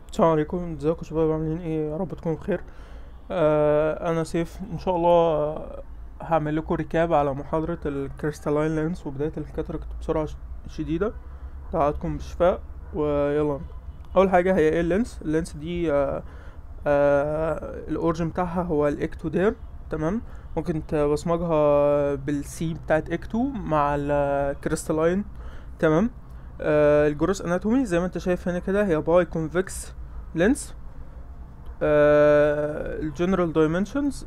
السلام عليكم ازيكم يا شباب عاملين ايه يا رب تكونوا بخير آه انا سيف ان شاء الله آه، هعمل لكم ريكاب على محاضرة الكريستالين لينس وبداية الكاتاراكت بسرعة ش- شديدة دعواتكم بالشفاء ويلا نبدأ. اول حاجة هي ايه اللينس اللينس دي آه آه الاوريجن بتاعها هو الاكتودير تمام ممكن تبصمجها بالسي بتاعت اكتو مع الكريستالين تمام آه الجروس اناتومي زي ما انت شايف هنا كده هي باي كونفكس لينس الجنرال دايمنشنز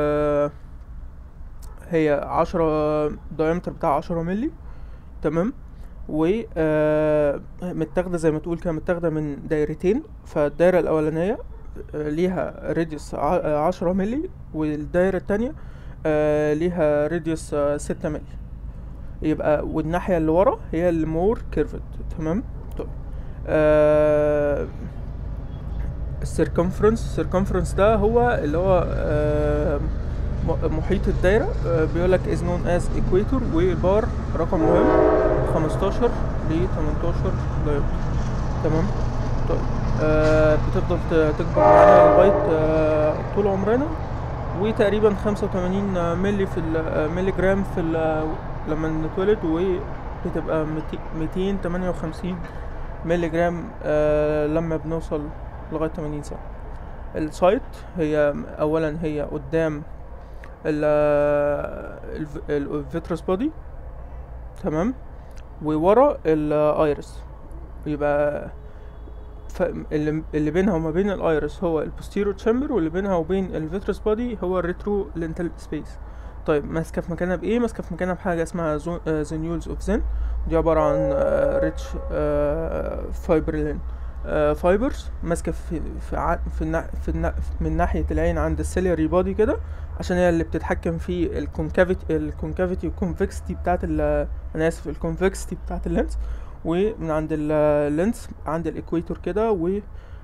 هي عشرة diameter بتاع عشرة ملي تمام و آه، متاخدة زي ما تقول كده متاخدة من دايرتين فالدايرة الأولانية آه، ليها راديوس عشرة ملي والدايرة التانية آه، ليها راديوس ستة ملي يبقى والناحية اللي ورا هي اللي مور كيرفد تمام طيب آه السيركمفرنس السيركمفرنس ده هو اللي هو آه م- محيط الدايرة آه بيقول لك is known as equator والبار رقم مهم 15 ل 18 دايمتر تمام طيب آه بتفضل ت- تكبر معانا لغاية آه طول عمرنا وتقريبا 85 ملي في ال- ملي جرام في ال- لما نتولد وبتبقى 258 ملي جرام آه لما بنوصل لغاية 80 سنة السايت هي اولا هي قدام الفيترس بودي تمام وورا الايرس يبقى ف... اللي اللي بينها وما بين الايرس هو البوستيرو تشامبر واللي بينها وبين الفيترس بودي هو الريترو لينتال سبيس طيب ماسكه في مكانها بايه ماسكه في مكانها بحاجه اسمها زينيولز اوف زين دي عباره عن ريتش فايبرلين فايبرز ماسكه في في ع- في, النا في النا من ناحيه العين عند السيلياري بودي كده عشان هي اللي بتتحكم في الكونكافيتي الكونكافيتي والكونفكستي بتاعت ال انا اسف الكونفكستي بتاعت اللينس ومن عند اللينس عند الاكويتور كده و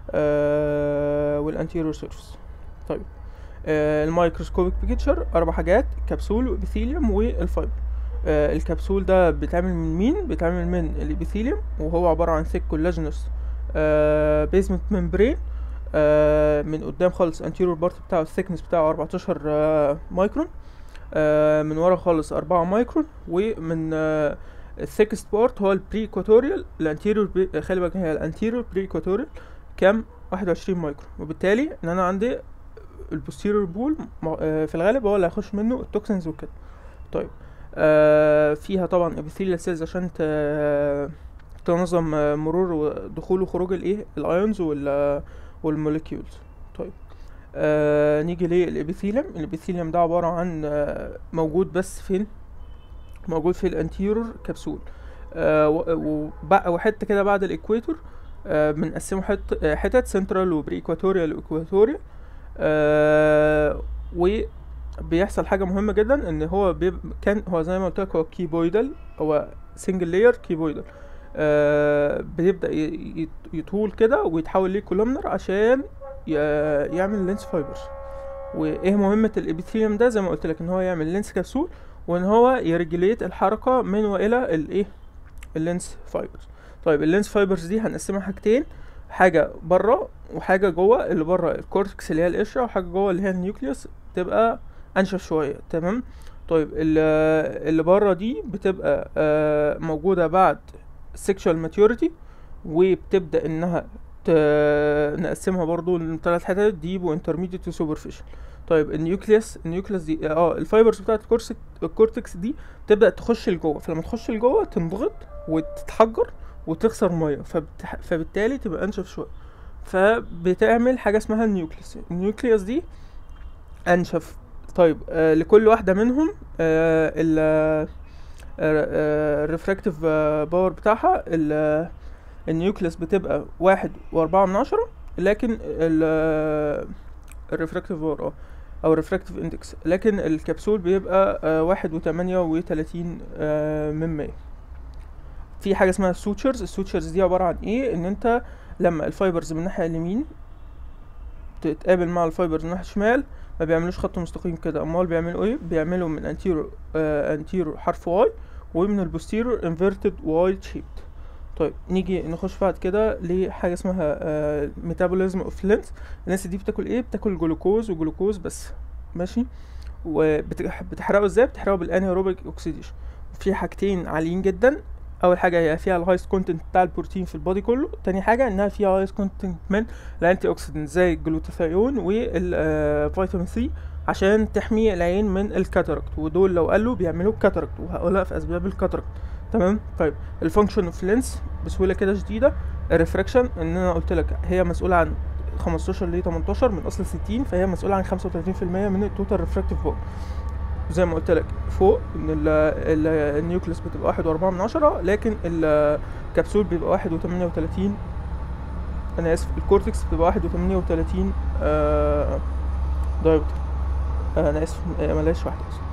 آه والانتيريور سيرفيس طيب آه الميكروسكوبيك بيكتشر اربع حاجات كبسول وابيثيليوم والفايبر آه الكبسول ده بيتعمل من مين بيتعمل من الابيثيليوم وهو عباره عن ثيك كولاجينوس بيزمنت ممبرين من قدام خالص anterior بارت بتاعه الثيكنس بتاعه 14 آه مايكرون آه من ورا خالص 4 مايكرون ومن آه الثيكست بارت هو البري اكواتوريال الانتيريور بي... خلي بالك هي الانتيريور بري اكواتوريال كام 21 مايكرون وبالتالي ان انا عندي البوستيريور بول في الغالب هو اللي هيخش منه التوكسينز وكده طيب آه فيها طبعا ابيثيليال سيلز عشان ت- تنظم آه، مرور ودخول وخروج الايه الايونز وال والموليكيولز طيب آه نيجي للابيثيليوم الابيثيليوم ده عبارة عن آه موجود بس فين موجود في الانتيرور كبسول آه و- وبقى وحته كده بعد الاكويتور آه بنقسمه حت آه، حتت سنترال وبري اكواتوريال واكواتوريال آه وبيحصل حاجه مهمه جدا ان هو بيب... كان هو زي ما قلت لك هو كيبويدال هو سنجل لاير كيبويدال آه بيبدا ي- يت- يطول كده ويتحول ليه كولومنر عشان ي... يعمل لينس فايبرز وايه مهمه الابيثيليوم ده زي ما قلت لك ان هو يعمل لينس كبسول وان هو يرجليت الحركه من والى الايه اللينس فايبرز طيب اللينس فايبرز دي هنقسمها حاجتين حاجه بره وحاجه جوه اللي بره الكورتكس اللي هي القشره وحاجه جوه اللي هي النيوكليوس تبقى انشف شويه تمام طيب ال- اللي بره دي بتبقى آه، موجوده بعد sexual maturity وبتبدا انها ت- نقسمها برضو لثلاث حتت ديب وانترميديت وسوبرفيشال طيب النيوكليوس النيوكليوس دي اه الفايبرز بتاعت الكورس- الكورتكس دي تبدا تخش لجوه فلما تخش لجوه تنضغط وتتحجر وتخسر ميه فبتح... فبالتالي تبقى انشف شويه فبتعمل حاجه اسمها النيوكليوس النيوكليوس دي انشف طيب آه لكل واحده منهم آه ال الريفراكتيف باور بتاعها ال- النيوكليوس بتبقى واحد واربعة من عشرة لكن الريفراكتيف باور اه او الريفراكتيف اندكس لكن الكبسول بيبقى آه، واحد وتمانية وتلاتين آه، من مية في حاجة اسمها السوتشرز السوتشرز دي عبارة عن ايه ان انت لما الفايبرز من الناحية اليمين تتقابل مع الفايبرز من الناحية الشمال ما بيعملوش خط مستقيم كده امال بيعملوا ايه بيعملوا من انتيرو آه انتيرو حرف واي ومن البوستيرو انفيرتد واي شيبد طيب نيجي نخش بعد كده لحاجه اسمها ميتابوليزم اوف لينس الناس دي بتاكل ايه بتاكل جلوكوز وجلوكوز بس ماشي وبتحرقه ازاي بتحرقه بالانيروبيك اوكسيديشن في حاجتين عاليين جدا اول حاجه هي فيها الهايست كونتنت بتاع البروتين في البودي كله تاني حاجه انها فيها هايست كونتنت من الانتي اوكسيدنت زي الجلوتاثيون والفيتامين سي عشان تحمي العين من الكاتاراكت ودول لو قالوا بيعملوا كاتاراكت وهقولها في اسباب الكاتاراكت تمام طيب الفانكشن اوف لينس بسهوله كده شديده الريفراكشن ان انا قلت لك هي مسؤوله عن 15 ل 18 من اصل 60 فهي مسؤوله عن 35% من التوتال ريفراكتيف باور زي ما قلت لك فوق ان ال- ال- النيوكليس بتبقى واحد واربعة من عشرة لكن الكبسول بيبقى واحد وتمانية وتلاتين انا اسف الكورتكس بتبقى واحد وتمانية وتلاتين آه دايبتر آه انا اسف آه، ملهاش واحدة اصلا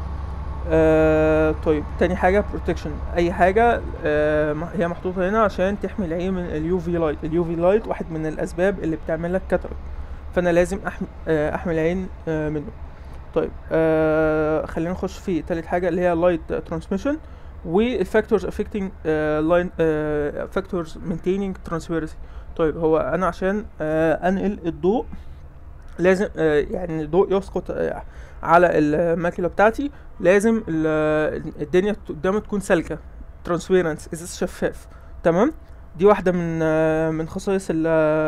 آه طيب تاني حاجة بروتكشن اي حاجة آه م- هي محطوطة هنا عشان تحمي العين من اليو في لايت اليو في لايت واحد من الاسباب اللي بتعمل لك كاتراكت فانا لازم احمي آه احمي العين آه منه طيب آه خلينا نخش في تالت حاجة اللي هي لايت ترانسميشن والفاكتورز افكتنج لاين فاكتورز مينتيننج ترانسبيرسي طيب هو انا عشان آه انقل الضوء لازم آه يعني الضوء يسقط آه على الماكينة بتاعتي لازم ال- الدنيا قدامه تكون سالكة ترانسبيرنس ازاز شفاف تمام دي واحدة من آه من خصائص ال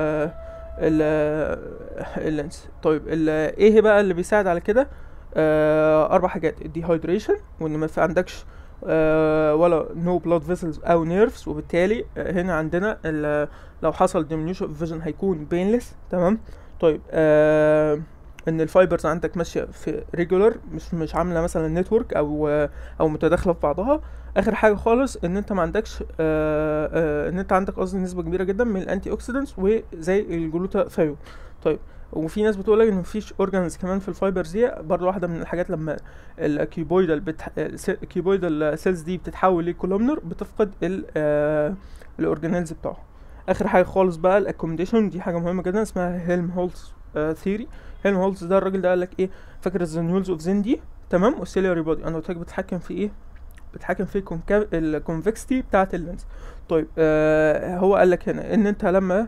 ال اللينس طيب ال ايه بقى اللي بيساعد على كده آه اربع حاجات الديهايدريشن وان ما في عندكش آه ولا نو بلاد فيسلز او نيرفز وبالتالي آه هنا عندنا ال- لو حصل diminution of vision هيكون بينلس تمام طيب آه ان الفايبرز عندك ماشيه في ريجولار مش مش عامله مثلا نتورك او آه او متداخله في بعضها اخر حاجه خالص ان انت ما عندكش آه آه ان انت عندك قصدي نسبه كبيره جدا من الانتي اوكسيدنتس وزي الجلوتاثيون طيب وفي ناس بتقول لك ان مفيش اورجانز كمان في الفايبرز دي برضه واحده من الحاجات لما الكيوبويدال بتح... الكيوبويدال سيلز دي بتتحول لكولومنر بتفقد ال آه الاورجانيلز بتاعها اخر حاجه خالص بقى الاكوموديشن دي حاجه مهمه جدا اسمها هيلم هولتز ثيوري هيلم هولتز ده الراجل ده قال لك ايه فاكر الزنيولز اوف زين دي تمام والسيلياري بودي انا قلت لك بتتحكم في ايه بتحكم في الكونفكستي بتاعه اللينز طيب آه هو قال لك هنا ان انت لما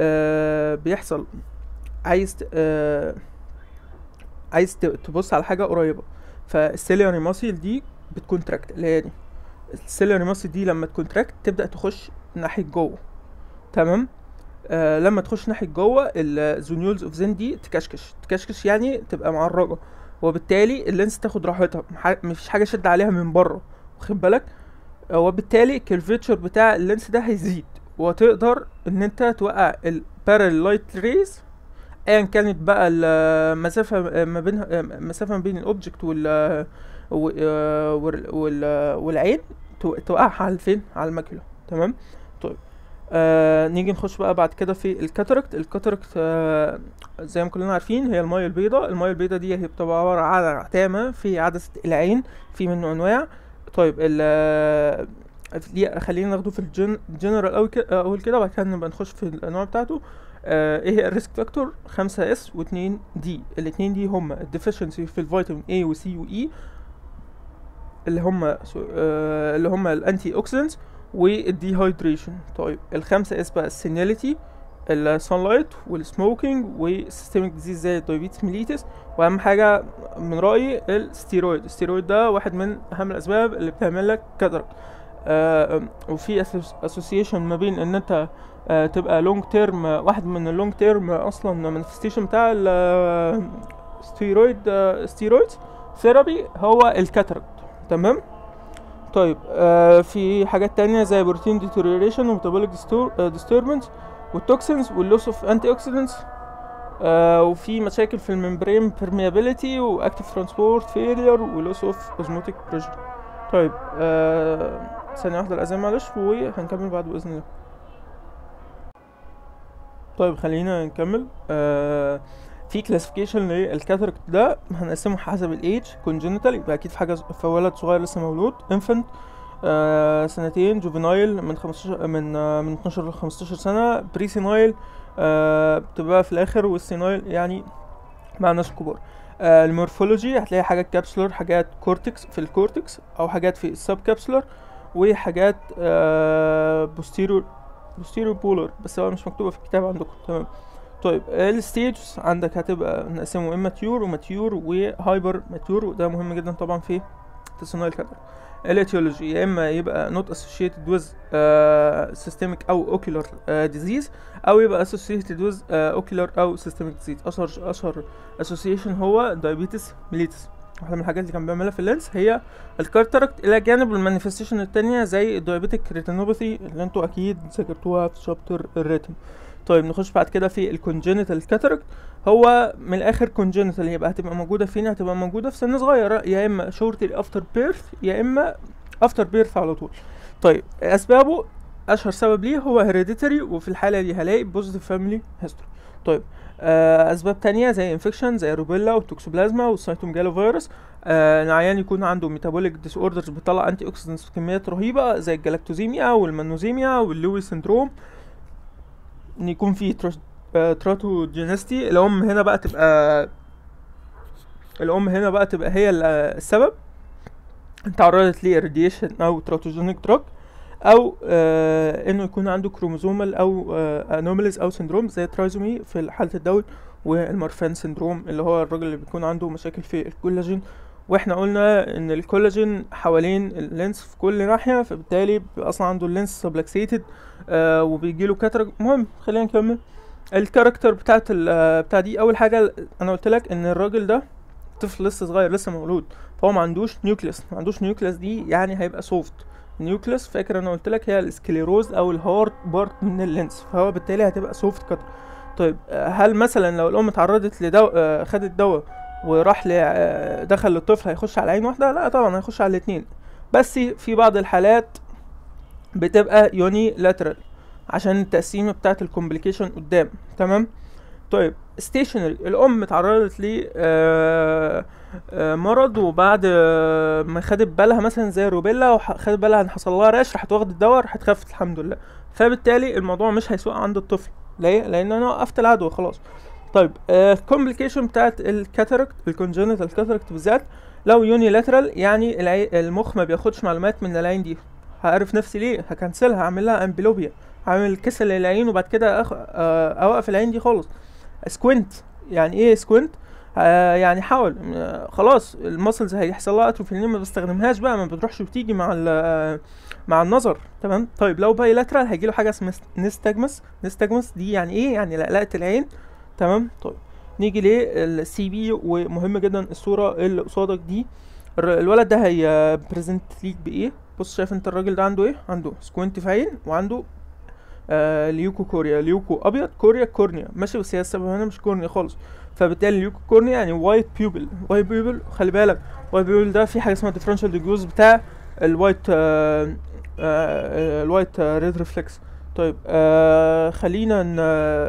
آه بيحصل عايز ت- آه عايز ت- تبص على حاجه قريبه فالسيلياري ماسل دي بتكونتراكت اللي هي دي السيلياري ماسل دي لما تكونتراكت تبدا تخش ناحيه جوه تمام آه لما تخش ناحيه جوه الزونيولز اوف زين دي تكشكش تكشكش يعني تبقى معرجه وبالتالي اللينس تاخد راحتها مح- مفيش حاجه شد عليها من بره واخد بالك آه، وبالتالي الكيرفيتشر بتاع اللينس ده هيزيد وتقدر ان انت توقع البارال لايت ريز ايا كانت بقى المسافه ما بين المسافه ما بين الاوبجكت وال و- آه، وال- وال- والعين تو- توقعها على فين على الماكيولا تمام طيب آه نيجي نخش بقى بعد كده في الكاتاراكت الكاتاراكت آه زي ما كلنا عارفين هي المية البيضاء المية البيضاء دي هي بتبقى عبارة عن عتامة في عدسة العين في منه أنواع طيب ال دي خلينا ناخده في الجنرال أوي كده أول كده بعد كده نبقى نخش في الأنواع بتاعته آه ايه هي الريسك فاكتور خمسة اس واتنين دي الاتنين دي هما الديفيشنسي في الفيتامين A و C و E اللي هما سو- آه اللي هما الانتي اوكسيدنتس والديهايدريشن طيب الخمسة اس بقى السينياليتي السانلايت والسموكينج والسيستميك ديزيز زي الدايابيتس ميليتس واهم حاجه من رايي الستيرويد الستيرويد ده واحد من اهم الاسباب اللي بتعمل لك كاتاراكت آه وفي اسوسيشن ما بين ان انت آه تبقى لونج تيرم واحد من اللونج تيرم اصلا مانيفستيشن بتاع الستيرويد ستيرويد ثيرابي هو الكاتاراكت تمام طيب آه في حاجات تانية زي بروتين ديتوريوريشن وميتابوليك ديستربنس والتوكسينز واللوس اوف انتي اوكسيدنتس وفي مشاكل في الممبرين بيرميابيليتي واكتيف ترانسبورت فيلير ولوس اوف اوزموتيك بريشر طيب آه ثانية واحدة الأذان معلش وهنكمل بعد بإذن الله طيب خلينا نكمل آه في كلاسيفيكيشن للكاتاراكت ده هنقسمه حسب الايج كونجنتال يبقى اكيد في حاجه في ولد صغير لسه مولود انفنت آه سنتين جوفينايل من 15 من آه من 12 ل 15 سنه بري سينايل آه بتبقى في الاخر والسينايل يعني مع الناس الكبار آه المورفولوجي هتلاقي حاجات كابسولر حاجات كورتكس في الكورتكس او حاجات في السب كابسولر وحاجات بوستيريور بوستيريور بولر بس هو مش مكتوبه في الكتاب عندكم تمام طيب الستيجز عندك هتبقى نقسمه اما تيور وماتيور وهايبر ماتيور وده مهم جدا طبعا في تصنيع الكاتر الاتيولوجي يا اما يبقى not associated with uh, systemic او ocular uh, disease او يبقى associated with uh, ocular او systemic disease اشهر اشهر association هو diabetes mellitus واحدة من الحاجات اللي كان بيعملها في اللينس هي الكارتركت الى جانب المانيفستيشن التانية زي الدايابيتك ريتينوباثي اللي انتوا اكيد ذاكرتوها في شابتر الريتن طيب نخش بعد كده في الكونجينيتال كاتاراكت هو من الاخر كونجينيتال يبقى هتبقى موجوده فين هتبقى موجوده في سن صغيره يا اما شورتلي افتر بيرث يا اما افتر بيرث على طول طيب اسبابه اشهر سبب ليه هو هيريديتري وفي الحاله دي هلاقي بوزيتيف فاميلي هيستوري طيب آه اسباب تانية زي انفكشن زي روبيلا والتوكسوبلازما والسيتومجالو فيروس آه العيان يكون عنده ميتابوليك ديس اوردرز بتطلع انتي اوكسيدنتس بكميات رهيبه زي الجلاكتوزيميا والمانوزيميا واللوي سندروم ان يكون في تراتوجينستي الام هنا بقى تبقى الام هنا بقى تبقى هي السبب تعرضت لراديشن او تراتوجينيك دراج او آه انه يكون عنده كروموزومال او انوماليز او سندروم زي ترايزومي في حاله الدول والمارفان سندروم اللي هو الراجل اللي بيكون عنده مشاكل في الكولاجين واحنا قلنا ان الكولاجين حوالين اللينس في كل ناحيه فبالتالي بيبقى اصلا عنده اللينس سبلكسيتد آه وبيجي له كاتراك المهم خلينا نكمل الكاركتر بتاعت بتاع دي اول حاجه انا قلت لك ان الراجل ده طفل لسه صغير لسه مولود فهو ما عندوش نيوكليس ما عندوش نيوكليس دي يعني هيبقى سوفت نيوكليس فاكر انا قلت لك هي السكليروز او الهارد بارت من اللينس فهو بالتالي هتبقى سوفت كاتر طيب هل مثلا لو الام اتعرضت لدواء خدت دواء وراح ل دخل للطفل هيخش على عين واحده لا طبعا هيخش على الاثنين بس في بعض الحالات بتبقى يوني لاترال عشان التقسيمه بتاعه الكومبليكيشن قدام تمام طيب ستيشنري الام اتعرضت ل مرض وبعد ما خدت بالها مثلا زي الروبيلا وخدت بالها ان حصل لها رش راحت واخده الدواء راحت خفت الحمد لله فبالتالي الموضوع مش هيسوق عند الطفل ليه لان انا وقفت العدوى خلاص طيب الكومبليكيشن بتاعت الكاتاراكت الكونجنتال كاتاراكت بالذات لو يوني لاترال يعني العي... المخ ما بياخدش معلومات من العين دي هعرف نفسي ليه هكنسلها هعمل لها امبلوبيا هعمل كسل للعين وبعد كده أخ... اوقف العين دي خالص سكوينت يعني ايه سكوينت آه يعني حاول آه خلاص المسلز هيحصل لها اتروفي لان ما بستخدمهاش بقى ما بتروحش وتيجي مع مع النظر تمام طيب لو بايلاترال هيجي له حاجه اسمها نستجمس نستجمس دي يعني ايه يعني لقلقه العين تمام طيب نيجي للسي بي ومهم جدا الصوره اللي قصادك دي الولد ده هي بريزنت ليك بايه بص شايف انت الراجل ده عنده ايه عنده سكوينت في عين وعنده آه ليوكو كوريا ليوكو ابيض كوريا كورنيا ماشي بس هي السبب هنا مش كورنيا خالص فبالتالي ليوكو كورنيا يعني وايت بيوبل وايت بيوبل خلي بالك وايت بيوبل ده في حاجه اسمها ديفرنشال ديجوز بتاع الوايت آه آه الوايت ريد ريفلكس طيب آه خلينا ن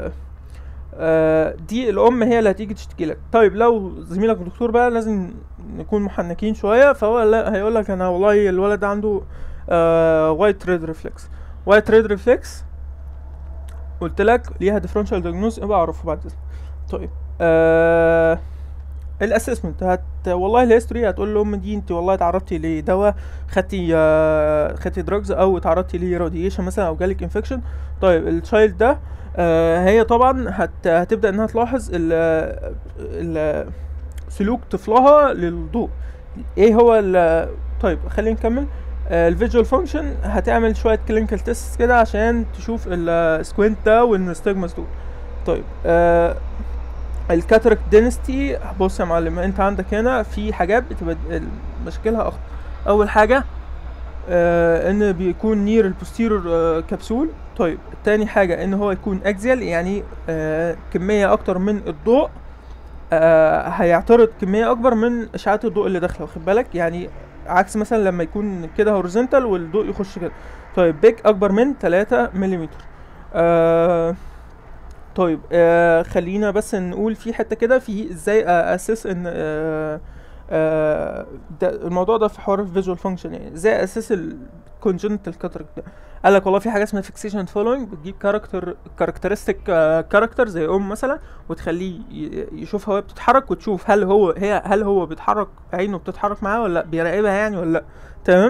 آه دي الام هي اللي هتيجي تشتكي لك طيب لو زميلك دكتور بقى لازم نكون محنكين شويه فهو لا هيقول لك انا والله الولد عنده آه وايت ريد ريفلكس وايت ريد ريفلكس قلت لك ليها ديفرنشال دياجنوز ابقى اعرفه بعد اذنك طيب آه الاسسمنت هت والله الهيستوري هتقول لام دي انت والله اتعرضتي لدواء خدتي آه خدتي دراجز او اتعرضتي لراديشن مثلا او جالك انفكشن طيب التشايلد ده آه هي طبعا هت هتبدا انها تلاحظ ال ال سلوك طفلها للضوء ايه هو طيب خلينا نكمل الفيجوال فانكشن هتعمل شويه كلينيكال تيست كده عشان تشوف السكوينت ده والنستجمس دول طيب آه الكاتراكت دينستي بص يا معلم انت عندك هنا في حاجات بتبقى مشاكلها اخطر اول حاجه آه ان بيكون نير البوستيرور آه كبسول طيب تاني حاجه ان هو يكون اكزيال يعني آه كميه اكتر من الضوء آه هيعترض كميه اكبر من اشعاعات الضوء اللي داخله واخد بالك يعني عكس مثلا لما يكون كده هوريزونتال والضوء يخش كده طيب بيك اكبر من 3 ملم آه طيب آه خلينا بس نقول في حته كده في ازاي اسس ان آه آه ده الموضوع ده في حوار الفيجوال فانكشن يعني ازاي اسس الكونجنتال كاتراكت ده قال لك والله في حاجه اسمها فيكسيشن فولوينج بتجيب كاركتر كاركترستيك كاركتر زي ام مثلا وتخليه يشوفها وهي بتتحرك وتشوف هل هو هي هل هو بيتحرك عينه بتتحرك معاه ولا لا بيراقبها يعني ولا لا تمام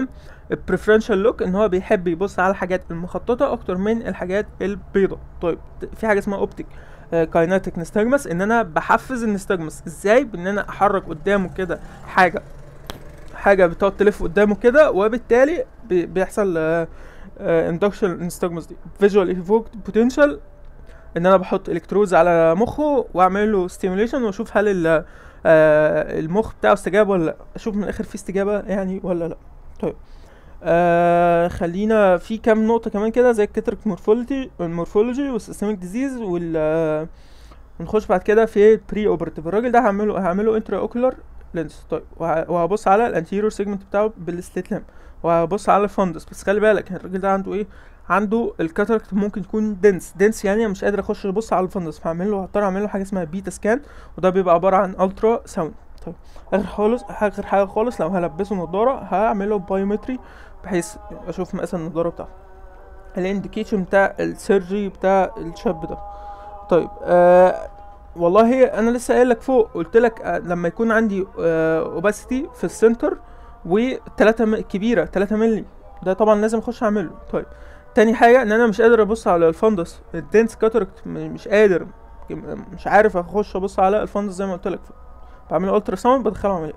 البريفرنشال لوك ان هو بيحب يبص على الحاجات المخططه اكتر من الحاجات البيضاء طيب في حاجه اسمها اوبتيك كايناتيك نستجمس ان انا بحفز النستجمس ازاي بان انا احرك قدامه كده حاجه حاجه بتقعد تلف قدامه كده وبالتالي بي- بيحصل اندكشن نستجمس دي فيجوال ايفوكت بوتنشال ان انا بحط الكترودز على مخه واعمل له ستيموليشن واشوف هل ال- آه، المخ بتاعه استجاب ولا لا اشوف من الاخر في استجابه يعني ولا لا طيب آه خلينا في كام نقطة كمان كده زي الكاتريك مورفولوجي المورفولوجي والسيستميك ديزيز وال آه، ونخش بعد كده في البري اوبرتيف الراجل ده هعمله هعمله انترا اوكولار لينس طيب وه- وهبص على الانتيريور سيجمنت بتاعه بالسليت لامب وهبص على الفندس بس خلي بالك الراجل ده عنده ايه عنده الكاتراكت ممكن يكون دنس دنس يعني انا مش قادر اخش ابص على الفندس فهعمل له هضطر اعمل له حاجه اسمها بيتا سكان وده بيبقى عباره عن الترا ساوند طيب اخر خالص اخر حاجه خالص لو هلبسه نضاره هعمل له بايومتري بحيث اشوف مقاس النضاره بتاعته الانديكيشن بتاع السيرجي بتاع الشاب ده طيب آه والله انا لسه قايل لك فوق قلت لك آه لما يكون عندي اوباسيتي في السنتر و3 م... كبيره 3 مللي ده طبعا لازم اخش اعمله طيب تاني حاجه ان انا مش قادر ابص على الفندس الدنس كاتركت مش قادر مش عارف اخش ابص على الفندس زي ما قلت لك بعمل الترا ساوند بدخله عمليه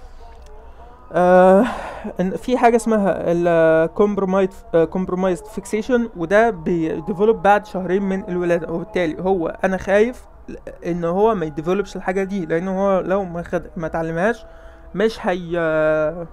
آه إن في حاجه اسمها الكومبرومايز كومبرومايزد فيكسيشن وده بيديفلوب بعد شهرين من الولاده وبالتالي هو انا خايف ان هو ما يديفلوبش الحاجه دي لان هو لو ما خد ما اتعلمهاش مش هي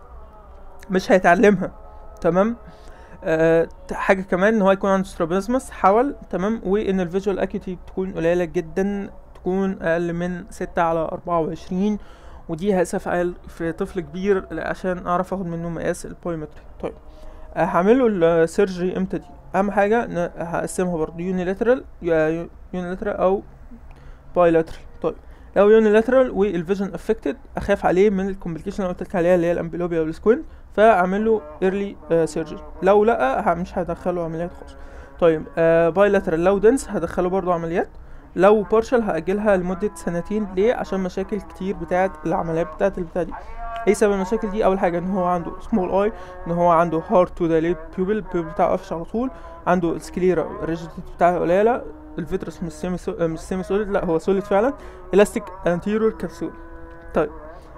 مش هيتعلمها تمام أه حاجه كمان ان هو يكون عنده سترابيزمس حول تمام وان الفيجوال اكيوتي بتكون قليله جدا تكون اقل من ستة على أربعة وعشرين ودي هسافة في طفل كبير عشان اعرف اخد منه مقاس البايومتري طيب أه هعمله السيرجري امتى دي اهم حاجه ان هقسمها برضه يونيلاترال يونيلاترال او بايلاترال طيب لو يونيلاترال والفيجن افكتد اخاف عليه من الكومبليكيشن اللي قلت لك عليها اللي هي الامبلوبيا والسكوين فاعمل له ايرلي سيرجري لو لا مش هدخله عمليات خالص طيب آه بايلاترال لو دنس هدخله برضو عمليات لو بارشل هاجلها لمده سنتين ليه عشان مشاكل كتير بتاعه العمليات بتاعه البتاع دي ايه سبب المشاكل دي اول حاجه ان هو عنده سمول اي ان هو عنده هارد تو دايليت بيوبل البيوبل بتاعه قافش على طول عنده السكليرا الريجيديتي بتاعها قليله الفيترس مش سيمي سو... مش سيمي سوليد لا هو سوليد فعلا الاستيك انتيريور كبسول طيب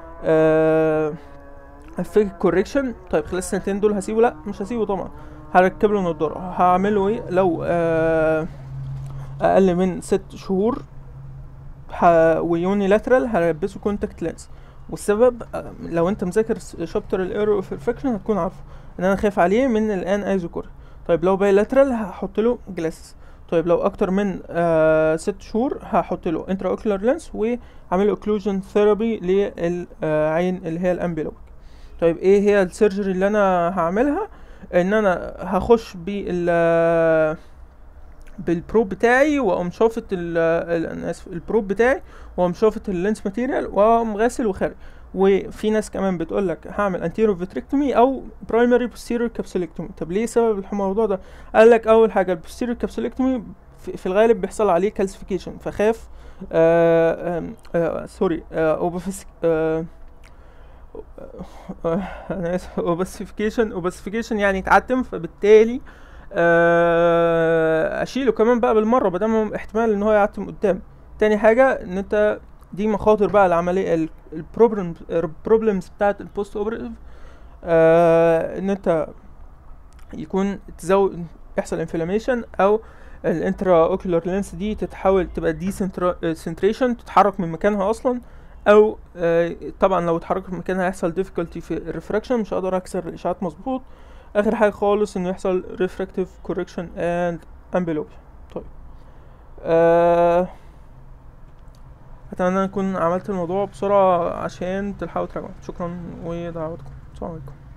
آه... الفيك كوريكشن طيب خلال السنتين دول هسيبه لا مش هسيبه طبعا هركب له نضاره هعمله ايه لو آه... اقل من ست شهور ه... ويوني لاترال هلبسه كونتاكت لينس والسبب آه، لو انت مذاكر شابتر الايرور اوف ريفلكشن هتكون عارفه ان انا خايف عليه من الان ايزوكور طيب لو بايلاترال هحط له جلاسز طيب لو اكتر من آه ست شهور هحط له انترا اوكلر لينس واعمل له اوكلوجن ثيرابي للعين اللي هي الامبيلوج طيب ايه هي السيرجري اللي انا هعملها ان انا هخش بال بالبروب بتاعي واقوم شافط ال انا اسف البروب بتاعي واقوم شافط اللينس ماتيريال واقوم غاسل وخارج وفي ناس كمان بتقول لك هعمل انتيرو فيتريكتومي او برايمري بوستيريور كابسوليكتومي طب ليه سبب الموضوع ده قال لك اول حاجه البوستيريور كابسوليكتومي في, في الغالب بيحصل عليه كالسيفيكيشن فخاف آه آه آه سوري آه اوبفس آه آه انا اسف اوبسيفيكيشن اوبسيفيكيشن يعني يتعتم فبالتالي آه اشيله كمان بقى بالمره بدل احتمال ان هو يعتم قدام تاني حاجه ان انت دي مخاطر بقى العمليه البروبلم البروبلمز بتاعت البوست اوبريتيف آه ان انت يكون تزود يحصل انفلاميشن او الانترا اوكولار لينس دي تتحول تبقى دي سنتريشن تتحرك من مكانها اصلا او آه طبعا لو اتحركت من مكانها هيحصل difficulty في الريفراكشن مش هقدر اكسر الاشعاعات مظبوط اخر حاجه خالص انه يحصل refractive correction and amblyopia طيب آه اتمنى ان اكون عملت الموضوع بسرعه عشان تلحقوا تراجعوا شكرا ودعواتكم السلام عليكم